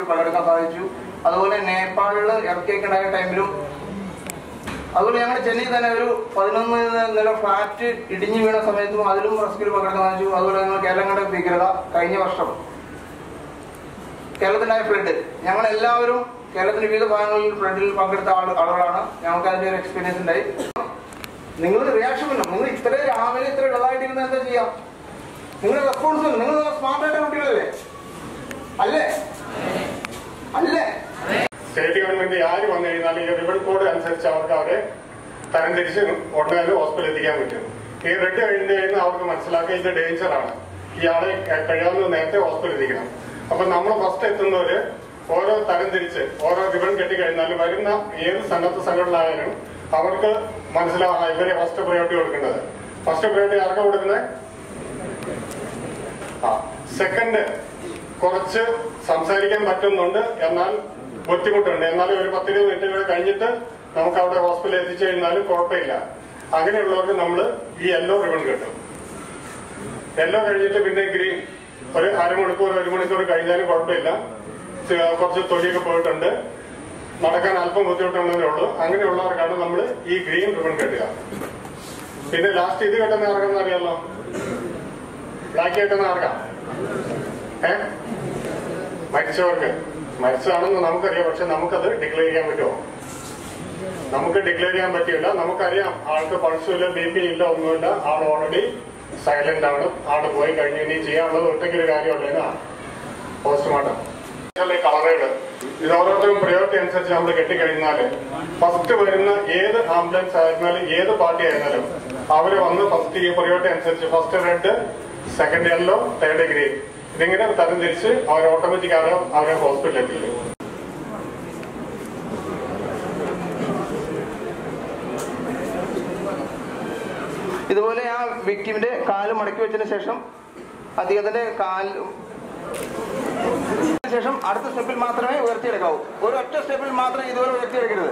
പങ്കെടുക്കാൻ സാധിച്ചു അതുപോലെ നേപ്പാളിൽ എർക്കേക്ക് ഉണ്ടായ ടൈമിലും അതുപോലെ ഞങ്ങൾ ചെന്നൈ തന്നെ ഒരു പതിനൊന്ന് നില ഫ്ലാറ്റ് ഇടിഞ്ഞു വീണ സമയത്തും അതിലും റെസ്ക്യൂവിൽ പങ്കെടുക്കാൻ സാധിച്ചു അതുപോലെ ഞങ്ങൾ കേരളങ്ങളുടെ ഭീകരത കഴിഞ്ഞ വർഷം കേരളത്തിനായ ഫ്ലഡ് ഞങ്ങൾ എല്ലാവരും കേരളത്തിന്റെ വിവിധ ഭാഗങ്ങളിൽ ഫ്ലഡിൽ പങ്കെടുത്ത ആള് ആളുകളാണ് ഞങ്ങൾക്ക് അതിന്റെ ഒരു എക്സ്പീരിയൻസ് ഉണ്ടായി നിങ്ങൾ റിയാക്ഷൻ വേണം നിങ്ങൾ ഇത്ര രാവിലെ ഇത്ര ഇളതായിട്ടിരുന്ന എന്താ ചെയ്യാം നിങ്ങൾ റെസ്പോൺസിബിൾ നിങ്ങൾ സ്മാർട്ട് ആയിട്ട് കുട്ടികളല്ലേ അല്ലേ അല്ലേ സ്റ്റേറ്റ് ഗവൺമെന്റ് ആര് വന്നു കഴിഞ്ഞാൽ ഈ റിബൺ കോഡ് അനുസരിച്ച് അവർക്ക് അവരെ തരംതിരിച്ച് ഉടനെ ഹോസ്പിറ്റലിൽ എത്തിക്കാൻ പറ്റും ഈ റെഡ് കഴിഞ്ഞ് കഴിഞ്ഞാൽ അവർക്ക് മനസ്സിലാക്കുക ഇത് ഡേഞ്ചറാണ് ഇയാളെ കഴിയാവുന്ന നേരത്തെ ഹോസ്പിറ്റലിൽ എത്തിക്കണം അപ്പൊ നമ്മൾ ഫസ്റ്റ് എത്തുന്നവര് ഓരോ തരം തിരിച്ച് ഓരോ റിബൺ കെട്ടി കഴിഞ്ഞാൽ വരുന്ന ഏത് സന്നദ്ധ സംഘടനയായാലും അവർക്ക് മനസ്സിലാവുക ഇവരെ ഫസ്റ്റ് പ്രയോറിറ്റി കൊടുക്കേണ്ടത് ഫസ്റ്റ് പ്രയോറിറ്റി ആർക്കാ കൊടുക്കുന്നത് ആ സെക്കൻഡ് കുറച്ച് സംസാരിക്കാൻ പറ്റുന്നുണ്ട് എന്നാൽ ബുദ്ധിമുട്ടുണ്ട് എന്നാൽ ഒരു പത്തിരുപത് മിനിറ്റുകൾ കഴിഞ്ഞിട്ട് നമുക്ക് അവിടെ ഹോസ്പിറ്റലിൽ എത്തിച്ചു കഴിഞ്ഞാലും കുഴപ്പമില്ല അങ്ങനെയുള്ളവർക്ക് നമ്മൾ ഈ യെല്ലോ റിബൺ കിട്ടും യെല്ലോ കഴിഞ്ഞിട്ട് പിന്നെ ഗ്രീൻ ഒരു അരമണിക്കൂർ ഒരു മണിക്കൂർ കഴിഞ്ഞാലും കുഴപ്പമില്ല ചെ- കുറച്ച് തൊലിയൊക്കെ പോയിട്ടുണ്ട് നടക്കാൻ അല്പം ബുദ്ധിമുട്ടുണ്ടെന്നേ ഉള്ളൂ അങ്ങനെയുള്ളവർക്കാണ് നമ്മൾ ഈ ഗ്രീൻ റിബൺ കെട്ടുക പിന്നെ ലാസ്റ്റ് ഇത് കെട്ടുന്ന ആർക്കെന്ന് അറിയാമല്ലോ ബ്ലാക്ക് കെട്ടുന്ന ആർക്കാ ഏ മരിച്ചവർക്ക് മരിച്ചതാണെന്ന് നമുക്കറിയാം പക്ഷെ നമുക്കത് ഡിക്ലെയർ ചെയ്യാൻ പറ്റുമോ നമുക്ക് ഡിക്ലെയർ ചെയ്യാൻ പറ്റില്ല നമുക്കറിയാം ആൾക്ക് പൾസുമില്ല ബി പി ഇല്ല ഒന്നുമില്ല ആൾ ഓൾറെഡി സൈലന്റ് ആണ് ആള് പോയി കഴിഞ്ഞ് ഇനി ചെയ്യാനുള്ളത് ഒറ്റയ്ക്കൊരു കാര്യമുള്ളൂ പോസ്റ്റ്മോർട്ടം കളറുകൾ ഇത് ഓരോരുത്തരും പ്രയോറിറ്റി അനുസരിച്ച് നമ്മൾ കെട്ടിക്കഴിഞ്ഞാല് ഫസ്റ്റ് വരുന്ന ഏത് ആംബുലൻസ് ആയിരുന്നാലും ഏത് പാർട്ടി ആയിരുന്നാലും അവര് വന്ന് ഫസ്റ്റ് ഈ പ്രയോറിറ്റി അനുസരിച്ച് first red second yellow third green ഇതിങ്ങനെ തരംതിരിച്ച് അവർ ഓട്ടോമാറ്റിക് അവരെ അവരെ ഹോസ്പിറ്റലിൽ എത്തിക്കും ഇതുപോലെ ആ വ്യക്തിന്റെ കാല് മടക്കി വെച്ചതിന് ശേഷം അദ്ദേഹത്തിന്റെ കാൽ ശേഷം അടുത്ത സ്റ്റെപ്പിൽ മാത്രമേ ഉയർത്തിയെടുക്കാവൂ ഒരു ഒറ്റ സ്റ്റെപ്പിൽ മാത്രമേ ഇതുപോലെ ഉയർത്തിയെടുക്കരുത്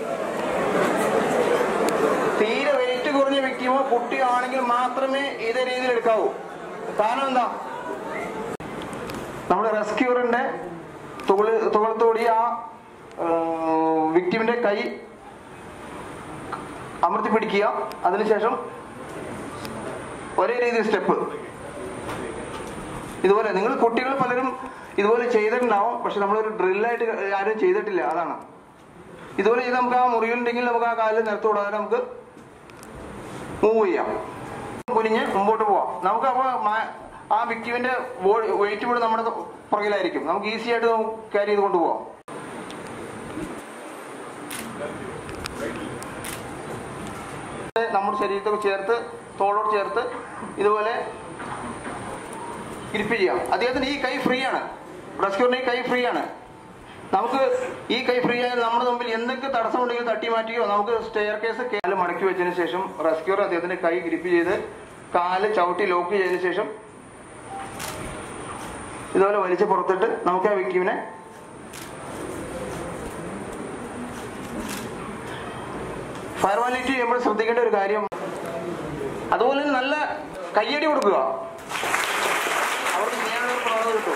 തീരെ വെയിറ്റ് കുറഞ്ഞ വ്യക്തിയോ കുട്ടിയോ ആണെങ്കിൽ മാത്രമേ ഇതേ രീതിയിൽ എടുക്കാവൂ കാരണം എന്താ നമ്മുടെ റെസ്ക്യൂറിന്റെ തുകളി തുകളത്തോടി ആ വിക്ടിമിന്റെ കൈ അമർത്തി പിടിക്കുക അതിനുശേഷം ഒരേ രീതിയിൽ സ്റ്റെപ്പ് ഇതുപോലെ നിങ്ങൾ കുട്ടികൾ പലരും ഇതുപോലെ ചെയ്തിട്ടുണ്ടാവും പക്ഷെ നമ്മളൊരു ഡ്രില്ലായിട്ട് ആരും ചെയ്തിട്ടില്ല അതാണ് ഇതുപോലെ ചെയ്ത് നമുക്ക് ആ മുറിവുണ്ടെങ്കിൽ നമുക്ക് ആ കാലിൽ നിലത്ത് കൂടാതെ നമുക്ക് മൂവ് ചെയ്യാം കുനിഞ്ഞ് മുമ്പോട്ട് പോവാം നമുക്ക് അപ്പോൾ ആ വിക്ടിമിന്റെ വെയിറ്റ് കൂടെ നമ്മുടെ പുറകിലായിരിക്കും നമുക്ക് ഈസി ആയിട്ട് ക്യാരി ചെയ്ത് കൊണ്ടുപോകാം നമ്മുടെ ശരീരത്തോട് ചേർത്ത് തോളോട് ചേർത്ത് ഇതുപോലെ ഗ്രിപ്പ് ചെയ്യാം അദ്ദേഹത്തിന് ഈ കൈ ഫ്രീ ആണ് റെസ്ക്യൂറിന് ഈ കൈ ഫ്രീ ആണ് നമുക്ക് ഈ കൈ ഫ്രീ ആയാൽ നമ്മുടെ മുമ്പിൽ എന്തൊക്കെ തടസ്സമുണ്ടെങ്കിൽ തട്ടി മാറ്റിയോ നമുക്ക് സ്റ്റെയർ കേസ് കാല് മടക്കി വെച്ചതിന് ശേഷം റെസ്ക്യൂർ അദ്ദേഹത്തിന്റെ കൈ ഗ്രിപ്പ് ചെയ്ത് കാല് ചവിട്ടി ലോക്ക് ചെയ്തതിന് ശേഷം ഇതുപോലെ വലിച്ച് പുറത്തിട്ട് നമുക്ക് ആ വ്യക്തിവിനെ ഫയർ വാലിറ്റി ചെയ്യുമ്പോൾ ശ്രദ്ധിക്കേണ്ട ഒരു കാര്യം അതുപോലെ തന്നെ നല്ല കയ്യടി കൊടുക്കുക അവർക്ക് ചെയ്യാനുള്ള ഒരു പ്രവണത കിട്ടും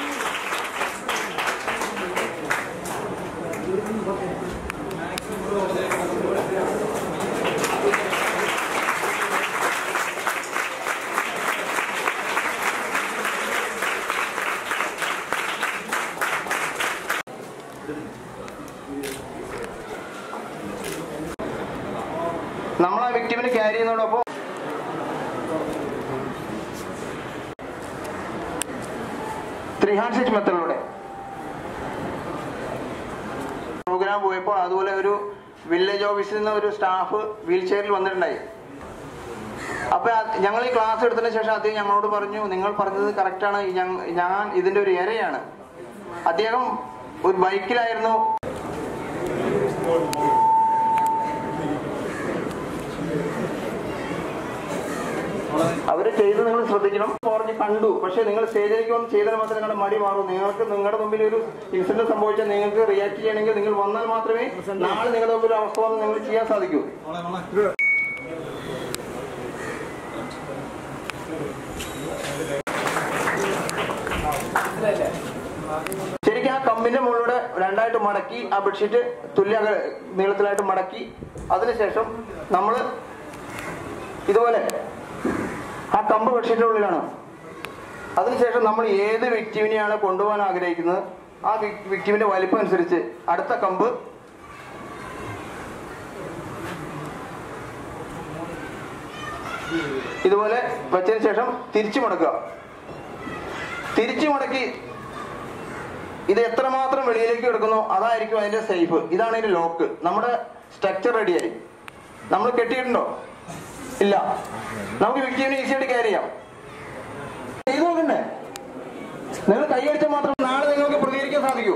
നമ്മൾ ആ വ്യക്തിവിനെ ക്യാരി ചെയ്യുന്നതോടൊപ്പം ത്രീ ഹാൻഡ് സ്റ്റിച്ച് മെത്തഡിലൂടെ പ്രോഗ്രാം പോയപ്പോൾ അതുപോലെ ഒരു വില്ലേജ് ഓഫീസിൽ നിന്ന് ഒരു സ്റ്റാഫ് വീൽ ചെയറിൽ വന്നിട്ടുണ്ടായി അപ്പൊ അത് ഞങ്ങൾ ഈ ക്ലാസ് എടുത്തതിന് ശേഷം അദ്ദേഹം ഞങ്ങളോട് പറഞ്ഞു നിങ്ങൾ പറഞ്ഞത് കറക്റ്റാണ് ഞാൻ ഇതിന്റെ ഒരു ഇരയാണ് അദ്ദേഹം ഒരു ബൈക്കിലായിരുന്നു അവര് ചെയ്ത് നിങ്ങൾ ശ്രദ്ധിക്കണം പറഞ്ഞ് കണ്ടു പക്ഷെ നിങ്ങൾ സ്റ്റേജിലേക്ക് വന്ന് ചെയ്താൽ മാത്രമേ നിങ്ങളുടെ മടി മാറൂ നിങ്ങൾക്ക് നിങ്ങളുടെ മുമ്പിൽ ഒരു ഇൻസിഡന്റ് സംഭവിച്ചാൽ നിങ്ങൾക്ക് റിയാക്ട് ചെയ്യണമെങ്കിൽ നിങ്ങൾ വന്നാൽ മാത്രമേ നാളെ നിങ്ങളുടെ മുമ്പിൽ ഒരു അവസ്ഥ വന്ന് നിങ്ങൾ ചെയ്യാൻ സാധിക്കൂ ശരിക്കും ആ കമ്പിന്റെ മുകളിലൂടെ രണ്ടായിട്ട് മടക്കി ആ ബെഡ്ഷീറ്റ് തുല്യ അക- നീളത്തിലായിട്ട് മടക്കി അതിനുശേഷം നമ്മൾ ഇതുപോലെ ആ കമ്പ് ബെഡ്ഷീറ്റിന്റെ ഉള്ളിലാണ് അതിനുശേഷം നമ്മൾ ഏത് വിക്ടിമിനെയാണ് കൊണ്ടുപോകാൻ ആഗ്രഹിക്കുന്നത് ആ വിക്ടിമിന്റെ വലിപ്പം അനുസരിച്ച് അടുത്ത കമ്പ് ഇതുപോലെ വെച്ചതിന് ശേഷം തിരിച്ചു മടക്കുക തിരിച്ചു മടക്കി ഇത് എത്രമാത്രം വെളിയിലേക്ക് എടുക്കുന്നോ അതായിരിക്കും അതിന്റെ സേഫ് ഇതാണ് അതിന്റെ ലോക്ക് നമ്മുടെ സ്ട്രക്ചർ റെഡിയായി നമ്മൾ കെട്ടിയിട്ടുണ്ടോ ഇല്ല നമുക്ക് വിക്ടിമിനെ ഈസി ആയിട്ട് ക്യാരി ചെയ്യാം ചെയ്തു നോക്കണ്ടേ നിങ്ങൾ കൈയടിച്ചാൽ മാത്രം നാളെ നിങ്ങൾക്ക് പ്രതികരിക്കാൻ സാധിക്കൂ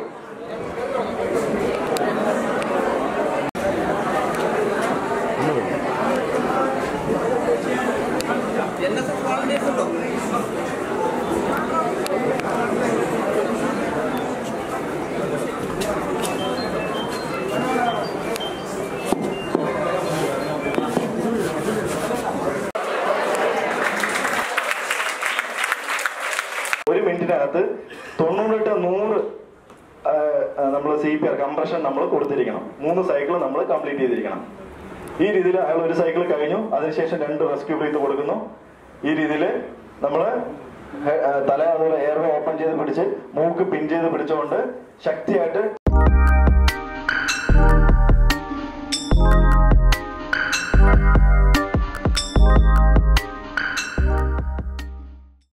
ഒരു മിനിറ്റിനകത്ത് തൊണ്ണൂറ് ടു നൂറ് നമ്മൾ സി പി ആർ കംപ്രഷൻ നമ്മൾ കൊടുത്തിരിക്കണം മൂന്ന് സൈക്കിൾ നമ്മൾ കംപ്ലീറ്റ് ചെയ്തിരിക്കണം ഈ രീതിയിൽ അയാൾ ഒരു സൈക്കിൾ കഴിഞ്ഞു അതിനുശേഷം രണ്ട് റെസ്ക്യൂ ബ്രീത്ത് കൊടുക്കുന്നു ഈ രീതിയിൽ നമ്മൾ തല അതുപോലെ എയർവേ ഓപ്പൺ ചെയ്ത് പിടിച്ച് മൂക്ക് പിൻ ചെയ്ത് പിടിച്ചുകൊണ്ട് ശക്തിയായിട്ട്